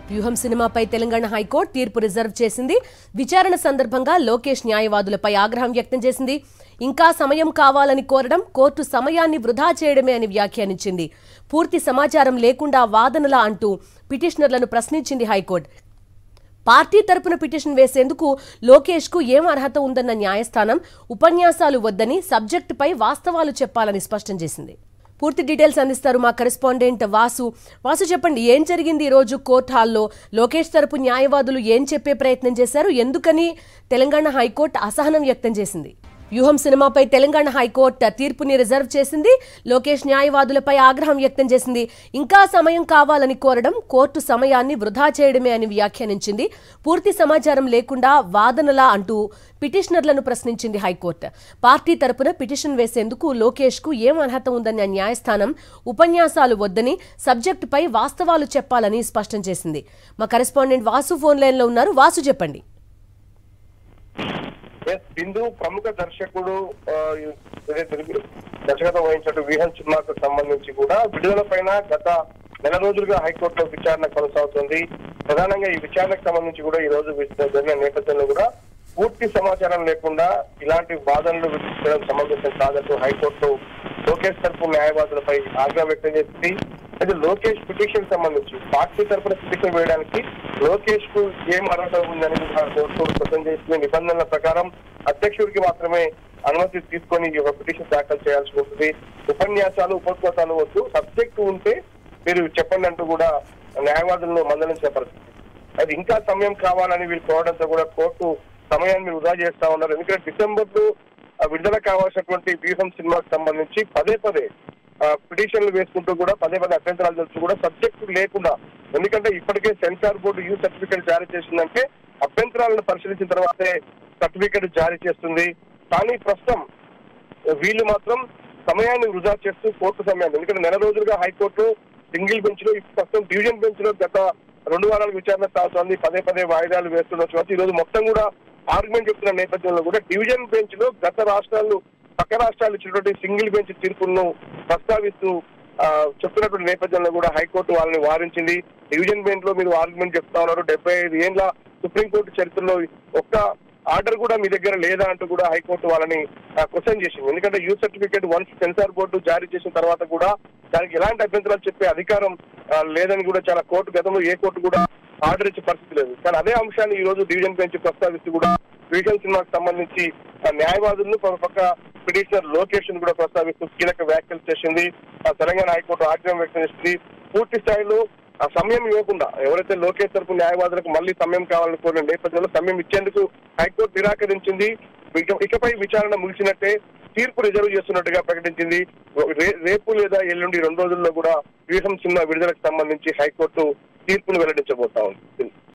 వ్యూహం సినిమాపై తెలంగాణ హైకోర్టు తీర్పు రిజర్వ్ చేసింది విచారణ సందర్భంగా లోకేష్ న్యాయవాదులపై ఆగ్రహం వ్యక్తం చేసింది ఇంకా సమయం కావాలని కోరడం కోర్టు సమయాన్ని వృధా చేయడమే అని వ్యాఖ్యానించింది పూర్తి సమాచారం లేకుండా వాదనలా అంటూ పిటిషనర్లను ప్రశ్నించింది హైకోర్టు పార్టీ తరపున పిటిషన్ వేసేందుకు లోకేష్ కు ఏం అర్హత ఉందన్న న్యాయస్థానం ఉపన్యాసాలు వద్దని సబ్జెక్టుపై వాస్తవాలు చెప్పాలని స్పష్టం చేసింది పూర్తి డీటెయిల్స్ అందిస్తారు మా కరెస్పాండెంట్ వాసు వాసు చెప్పండి ఏం జరిగింది ఈ రోజు కోర్ట్ హాల్లో లోకేష్ తరపు న్యాయవాదులు ఏం చెప్పే ప్రయత్నం చేశారు ఎందుకని తెలంగాణ హైకోర్టు అసహనం వ్యక్తం చేసింది వ్యూహం సినిమాపై తెలంగాణ హైకోర్టు తీర్పుని రిజర్వ్ చేసింది లోకేష్ న్యాయవాదులపై ఆగ్రహం వ్యక్తం చేసింది ఇంకా సమయం కావాలని కోరడం కోర్టు సమయాన్ని వృధా చేయడమే అని వ్యాఖ్యానించింది పూర్తి సమాచారం లేకుండా వాదనలా అంటూ పిటిషనర్లను ప్రశ్నించింది హైకోర్టు పార్టీ తరపున పిటిషన్ వేసేందుకు లోకేష్ కు ఏం అర్హత ఉందన్న న్యాయస్థానం ఉపన్యాసాలు వద్దని సబ్జెక్టుపై వాస్తవాలు చెప్పాలని స్పష్టం చేసింది మా కరెస్పాండెంట్ వాసు ఫోన్ లైన్లో ఉన్నారు వాసు చెప్పండి ఎస్ బిందు ప్రముఖ దర్శకుడు ఆ, ఇదే తెలుగు దర్శకత్వం వహించిన విహన్ సినిమాకు సంబంధించి కూడా విడుదల పైన గత నెల రోజులుగా హైకోర్టులో విచారణ కొనసాగుతుంది ప్రధానంగా ఈ విచారణకు సంబంధించి కూడా ఈ రోజు విచ- జరిగిన నేపథ్యంలో కూడా పూర్తి సమాచారం లేకుండా ఇలాంటి వాదనలు విధించడం సమంజసం కాదంటూ హైకోర్టు లోకేష్ తరపు న్యాయవాదులపై ఆగ్రహం వ్యక్తం చేసింది అయితే లోకేష్ పిటిషన్ సంబంధించి పార్టీ తరపున పిటిషన్ వేయడానికి లోకేష్ కు ఏం అర్హత ఉందని కూడా కోర్టు స్పష్టం చేసిన నిబంధనల ప్రకారం అధ్యక్షుడికి మాత్రమే అనుమతి తీసుకొని ఈ యొక్క పిటిషన్ దాఖలు చేయాల్సి ఉంటుంది ఉపన్యాసాలు ఉపన్యాసాలు వద్దు సబ్జెక్ట్ ఉంటే మీరు చెప్పండి అంటూ కూడా న్యాయవాదులను మందలించిన పరిస్థితి అది ఇంకా సమయం కావాలని వీళ్ళు కోరడంతో కూడా కోర్టు సమయాన్ని వృధా చేస్తా ఉన్నారు ఎందుకంటే డిసెంబర్ లో ఆ, విడుదల కావాల్సినటువంటి వ్యూహం సినిమాకు సంబంధించి పదే పదే ఆ, పిటిషన్లు వేసుకుంటూ కూడా పదే పదే అభ్యంతరాలు తెలుస్తూ కూడా సబ్జెక్టు లేకుండా ఎందుకంటే ఇప్పటికే సెన్సార్ బోర్డు యూ సర్టిఫికేట్ జారీ చేసిందంటే అభ్యంతరాలను పరిశీలించిన తర్వాతే సర్టిఫికేట్ జారీ చేస్తుంది కానీ ప్రస్తుతం వీళ్ళు మాత్రం సమయాన్ని వృధా చేస్తూ కోర్టు సమయాన్ని ఎందుకంటే నెల రోజులుగా హైకోర్టు సింగిల్ బెంచ్ లో ఇప్పుడు ప్రస్తుతం డివిజన్ బెంచ్ లో గత రెండు వారాల విచారణ సాగుతోంది పదే పదే వాయిదాలు వేస్తుండొచ్చు కాబట్టి ఈ రోజు మొత్తం కూడా ఆర్గ్యుమెంట్ చెప్తున్న నేపథ్యంలో కూడా డివిజన్ బెంచ్ లో గత రాష్ట్రాలు పక్క రాష్ట్రాలు ఇచ్చినటువంటి సింగిల్ బెంచ్ తీర్పులను ప్రస్తావిస్తూ ఆ, చెప్తున్నటువంటి నేపథ్యంలో కూడా హైకోర్టు వాళ్ళని వారించింది డివిజన్ బెంచ్ లో మీరు ఆర్గ్యుమెంట్ చెప్తా ఉన్నారు డెబ్బై ఐదు ఏళ్ళ సుప్రీంకోర్టు చరిత్రలో ఒక్క ఆర్డర్ కూడా మీ దగ్గర లేదా అంటూ కూడా హైకోర్టు వాళ్ళని క్వశ్చన్ చేసింది ఎందుకంటే U certificate once censor board జారీ చేసిన తర్వాత కూడా దానికి ఎలాంటి అభ్యంతరాలు చెప్పే అధికారం ఆ, లేదని కూడా చాలా కోర్టు గతంలో ఏ కోర్టు కూడా ఆర్డర్ ఇచ్చే పరిస్థితి లేదు కానీ అదే అంశాన్ని ఈ రోజు డివిజన్ బెంచ్ ప్రస్తావిస్తూ కూడా విజన్ సినిమాకు సంబంధించి ఆ, న్యాయవాదులను ఒక పక్క పిటిషనర్ లోకేష్ ను కూడా ప్రస్తావిస్తూ కీలక వ్యాఖ్యలు చేసింది ఆ, తెలంగాణ హైకోర్టు ఆగ్రహం వ్యక్తం చేసింది పూర్తి స్థాయిలో ఆ సమయం ఇవ్వకుండా ఎవరైతే లోకేష్ తరపు న్యాయవాదులకు మళ్ళీ సమయం కావాలని కోరిన నేపథ్యంలో సమయం ఇచ్చేందుకు హైకోర్టు నిరాకరించింది ఇక- ఇకపై విచారణ ముగిసినట్టే తీర్పు రిజర్వ్ చేస్తున్నట్టుగా ప్రకటించింది రే- రేపు లేదా ఎల్లుండి రెండు రోజుల్లో కూడా వ్యూహం సినిమా విడుదలకు సంబంధించి హైకోర్టు తీర్పును వెల్లడించబోతా ఉంది